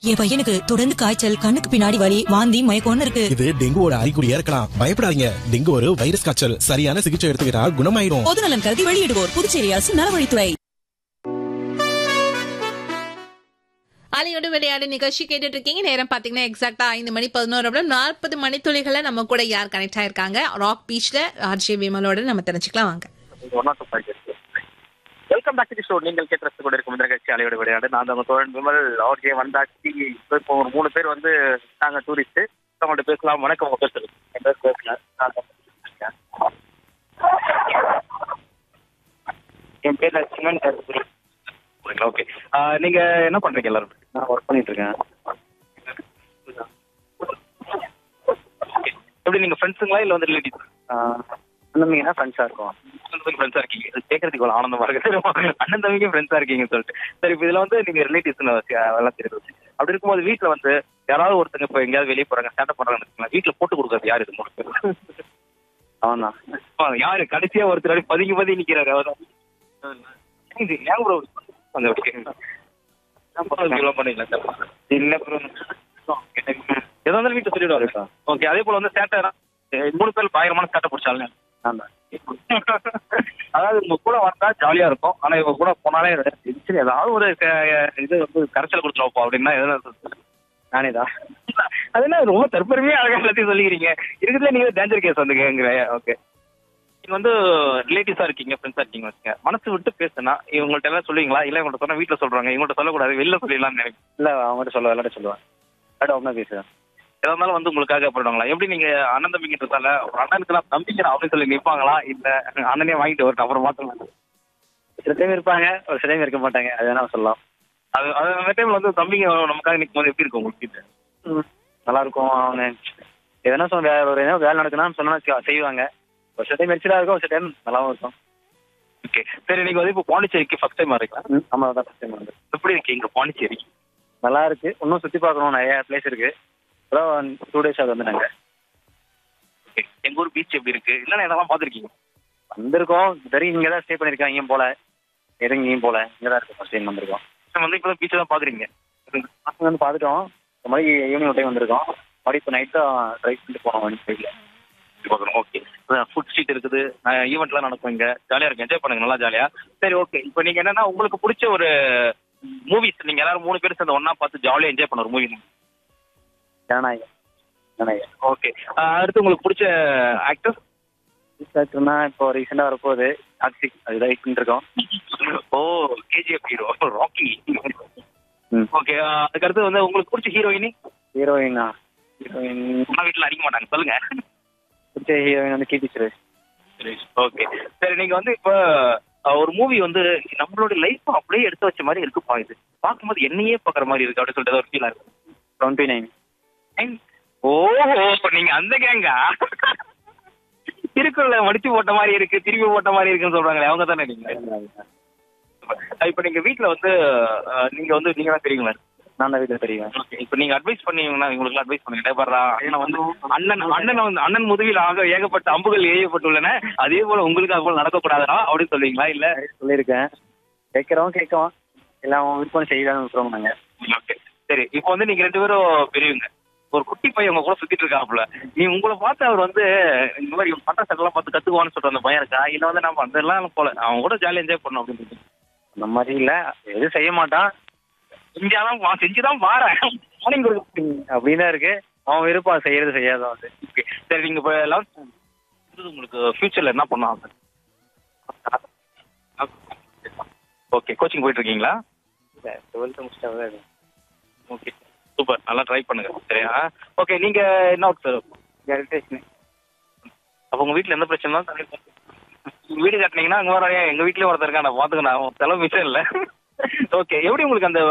என் பையனுக்கு தொடர்ந்து காய்ச்சல் கண்ணுக்கு பின்னாடி வலி வாந்தி மயக்கம்னு இருக்கு இது டெங்குவோட அறிகுறியா இருக்கலாம் பயப்படாதீங்க டெங்கு ஒரு வைரஸ் காய்ச்சல் சரியான சிகிச்சை எடுத்துக்கிட்டா குணமாயிரும் பொது நலன் கருதி வெளியிடுவோர் புதுச்சேரி அரசு நலவழித்துறை அலையோடு விளையாடு நிகழ்ச்சி கேட்டுட்டு இருக்கீங்க நேரம் பாத்தீங்கன்னா எக்ஸாக்டா ஐந்து மணி பதினோரு நிமிடம் நாற்பது மணித்துளிகளை நம்ம கூட யார் கனெக்ட் ஆயிருக்காங்க ராக் பீச்ல ஆர்ஜே விமலோட நம்ம தெரிஞ்சுக்கலாம் வாங்க வெல்கம் பேக் டு ஷோ நீங்கள் கேட்டு கூட இருக்கும் இந்த நிகழ்ச்சி அலையோட விளையாடு நான் தான் உங்க தோழன் விமல் அவர்ஜே வந்தாச்சு இப்போ இப்போ ஒரு மூணு பேர் வந்து நாங்க டூரிஸ்ட் அவங்கள்ட்ட பேசலாம் வணக்கம் உங்க பேர் சொல்லுங்க என் பேர் கோகுலன். நான் தான் இருக்கேன். என் பேர் லட்சுமன் கருத்துரி ஓகே நீங்க என்ன பண்றீங்க எல்லாரும் நான் ஒர்க் பண்ணிட்டு இருக்கேன் எப்படி நீங்க ஃப்ரெண்ட்ஸுங்களா இல்ல வந்து ரிலேட்டிவ் அண்ணன் தம்பிங்கன்னா ஃப்ரெண்ட்ஸா இருக்கும் அண்ணன் தம்பி ஃப்ரெண்ட்ஸா இருக்கீங்க இது கேட்கறதுக்கு இவ்வளவு ஆனந்தமா இருக்கு அண்ணன் தம்பிக்கும் ஃப்ரெண்ட்ஸா இருக்கீங்கன்னு சொல்லிட்டு சரி இப்போ இதுல வந்து நீங்க ரிலேட்டிவ்ஸ் எல்லாம் தெரியுது அப்படி இருக்கும்போது வீட்ல வந்து யாராவது ஒருத்தங்க இப்போ எங்கேயாவது வெளியே போறாங்க ஸ்டார்ட் பண்றாங்கன்னு வச்சுக்கோங்களேன் வீட்ல போட்டு கொடுக்கறது யாரு இது மூணு அவன் தான் யாரு கடைசியா ஒருத்தர் அப்படி பதுங்கி பதுங்கி நிக்கிறாரு அவர் இது ஏன் ப்ரோ கொஞ்சம் அப்படி பண்ணீங்களா சார் இல்ல ப்ரோ எதா இருந்தாலும் வீட்டுல சொல்லிடுவாரு ஓகே அதே போல வந்து சேட்டை மூணு பேர் பயங்கரமான சேட்டை பிடிச்சாலும் அதாவது உங்க கூட வந்தா ஜாலியா இருக்கும் ஆனா இவங்க கூட போனாலே சரி ஏதாவது ஒரு க- இது வந்து கரைச்சல் கொடுத்துருவோம் அப்படின்னா எதுனா நானேதான் அது என்ன ரொம்ப தற்பெருமையா அழகா எல்லாத்தையும் சொல்லிக்கிறீங்க இருக்கிறதுல நீங்க டேஞ்சர் கேஸ் வந்துங்க ஓகே நீங்க வந்து ரிலேட்டிவ்ஸா இருக்கீங்க ஃப்ரெண்ட்ஸா இருக்கீங்க வச்சுங்க மனசு விட்டு பேசுனா இவங்கள்ட்ட எல்லாம் சொல்லுவீங்களா இல்ல இவங்கள்ட்ட சொன்னா வீட்டுல சொல்றாங்க இவங்கள்ட்ட சொல்லக்கூடாது வெளில சொல்லிடலாம்னு நினைப்பேன் இல்ல அவங்ககிட்ட சொல்லுவேன் எல்லாரும் சொல்லுவேன் எல்லாரும் ஒன்றா பேசுவேன் எதா இருந்தாலும் வந்து உங்களுக்காக போயிடுவாங்களா எப்படி நீங்க அண்ணன் தம்பிங்கிட்டதால ஒரு அண்ணனுக்கு நான் தம்பிக்கிறேன் அப்படின்னு சொல்லி நிற்பாங்களா இல்ல அண்ணனே வாங்கிட்டு வரட்டும் அப்புறம் மாத்தலாம் சில டைம் இருப்பாங்க ஒரு சில டைம் இருக்க மாட்டாங்க அது வேணா சொல்லலாம் அது அது அந்த டைம்ல வந்து தம்பிங்க நமக்காக நிற்கும் போது எப்படி இருக்கும் உங்களுக்கு கிட்ட நல்லா இருக்கும் அவங்க எதனா சொன்ன வேற ஒரு ஏதோ வேலை நடக்குன்னா சொன்னா வச்சுக்கோ, செய்வாங்க ஒரு சில டைம் எரிச்சலா இருக்கும் ஒரு சில டைம் நல்லாவும் இருக்கும் ஓகே சரி நீங்க வந்து இப்போ பாண்டிச்சேரிக்கு ஃபர்ஸ்ட் டைம் வரீங்களா ஆமா தான் ஃபஸ்ட் டைம் வந்து எப்படி இருக்கு இங்க பாண்டிச்சேரி நல்லா இருக்கு இன்னும் சுத்தி பார்க்கணும் நிறைய பிளேஸ் இருக்கு அதான் டூ டேஸ் அது வந்து நாங்க ஓகே எங்க ஊர் பீச் எப்படி இருக்கு இல்லைன்னா இதெல்லாம் பார்த்துருக்கீங்க வந்திருக்கோம் சரி இங்க தான் ஸ்டே பண்ணிருக்கோம் இங்கேயும் போல எதுவும் இங்கேயும் போல இங்க தான் இருக்கு ஃபர்ஸ்ட் டைம் வந்திருக்கோம் வந்து இப்போ பீச் தான் பாக்குறீங்க பசங்க வந்து பார்த்துட்டோம் இந்த மாதிரி ஈவினிங் ஒரு டைம் வந்திருக்கோம் மறுபடியும் இப்போ நைட் தான் ட்ரைவ் பண்ணிட்டு போனோம் வண்டி சைடில் பார்க்கணும் ஓகே ஃபுட் ஸ்ட்ரீட் இருக்குது ஈவெண்ட்லாம் நடக்கும் இங்க ஜாலியா இருக்கு என்ஜாய் பண்ணுங்க நல்லா ஜாலியா சரி ஓகே இப்போ நீங்க என்னன்னா உங்களுக்கு பிடிச்ச ஒரு மூவிஸ் நீங்க எல்லாரும் மூணு பேரும் சேர்ந்து ஒண்ணா பார்த்து ஜாலியா என்ஜாய் பண்ண ஒரு மூவி ஜனநாயகம் ஜனநாயகம் ஓகே அடுத்து உங்களுக்கு பிடிச்ச ஆக்டர் ஆக்டர்னா இப்போ ரீசெண்டாக வரப்போகுது டாக்ஸிக் அதுதான் வெயிட் பண்ணிட்டு இருக்கோம் ஓ கேஜிஎஃப் ஹீரோ ராக்கி ம். ஓகே அதுக்கு அடுத்து வந்து உங்களுக்கு பிடிச்ச ஹீரோயினி ஹீரோயினா ஹீரோயின் அம்மா வீட்டுல அடிக்க மாட்டாங்க சொல்லுங்க பிடிச்ச ஹீரோயின் வந்து கீர்த்தி சுரேஷ் ஓகே சரி நீங்க வந்து இப்போ அஹ், ஒரு மூவி வந்து நம்மளோட லைஃப் அப்படியே எடுத்து வச்ச மாதிரி இருக்குப்பா இது பார்க்கும்போது என்னையே பார்க்குற மாதிரி இருக்கு அப்படின்னு சொல்லிட்டு ஏதோ ஒரு ஃபீலா இருக்கு டுவெண்ட்டி நைன் ஓஹோ நீங்க அந்த கேங்கா இருக்குல்ல மடிச்சு போட்ட மாதிரி இருக்கு திருப்பி போட்ட மாதிரி இருக்குன்னு சொல்றாங்களே அவங்க தானே நீங்க இப்போ நீங்க வீட்ல வந்து அஹ், நீங்க வந்து நீங்க தான் தெரியுங்களா நான் தான் வீட்டில் தெரியும் இப்போ நீங்க அட்வைஸ் பண்ணீங்கன்னா உங்களுக்கு அட்வைஸ் பண்ணுங்க பாருடா ஏன்னா வந்து அண்ணன் அண்ணன் வந்து அண்ணன் முதுகில் ஆக ஏகப்பட்ட அம்புகள் ஏயப்பட்டுள்ளன அதே போல உங்களுக்கு அது போல நடக்கக்கூடாதா அப்படின்னு சொல்லுவீங்களா இல்ல சொல்லியிருக்கேன் கேட்குறவங்க கேட்கலாம் எல்லாம் அவங்க விருப்பம் செய்யலாம்னு விட்டுருவோம் நாங்கள் ஓகே சரி இப்போ வந்து நீங்க ரெண்டு பேரும் பெரியவங்க ஒரு குட்டி பையன் உங்க கூட சுத்திட்டு இருக்காப்புல நீ உங்களை பார்த்து அவர் வந்து இந்த மாதிரி பட்ட சட்டெல்லாம் பார்த்து கத்துக்குவான்னு சொல்ற அந்த பையன் இருக்கா இல்ல வந்து நம்ம அதெல்லாம் போல அவன் கூட ஜாலியா என்ஜாய் பண்ணணும் அப்படின்னு அந்த மாதிரி இல்லை எதுவும் செய்ய மாட்டான் செஞ்சாதான் வா- செஞ்சுதான் வாரேன் மார்னிங் கொடுக்க அப்படின்னு தான் இருக்கு அவன் விருப்பம் செய்யறது செய்யாதான் வந்து ஓகே சரி நீங்க இப்போ லெவன்த் உங்களுக்கு ஃபியூச்சர்ல என்ன பண்ணலாம் ஓகே கோச்சிங் போயிட்டு இருக்கீங்களா டுவெல்த்து முடிச்சிட்டா ஓகே சூப்பர் நல்லா ட்ரை பண்ணுங்க சரியா ஓகே நீங்க என்ன ஒர்க் சார் எலக்ட்ரிஷியன் அப்போ உங்க வீட்ல எந்த பிரச்சனை வீடு கட்டினீங்கன்னா அங்க வர எங்க வீட்லயும் ஒருத்தர் இருக்கான் நான் பாத்துக்கணும் செலவு மிச்சம் இல்ல ஓகே எப்படி உங்களுக்கு அந்த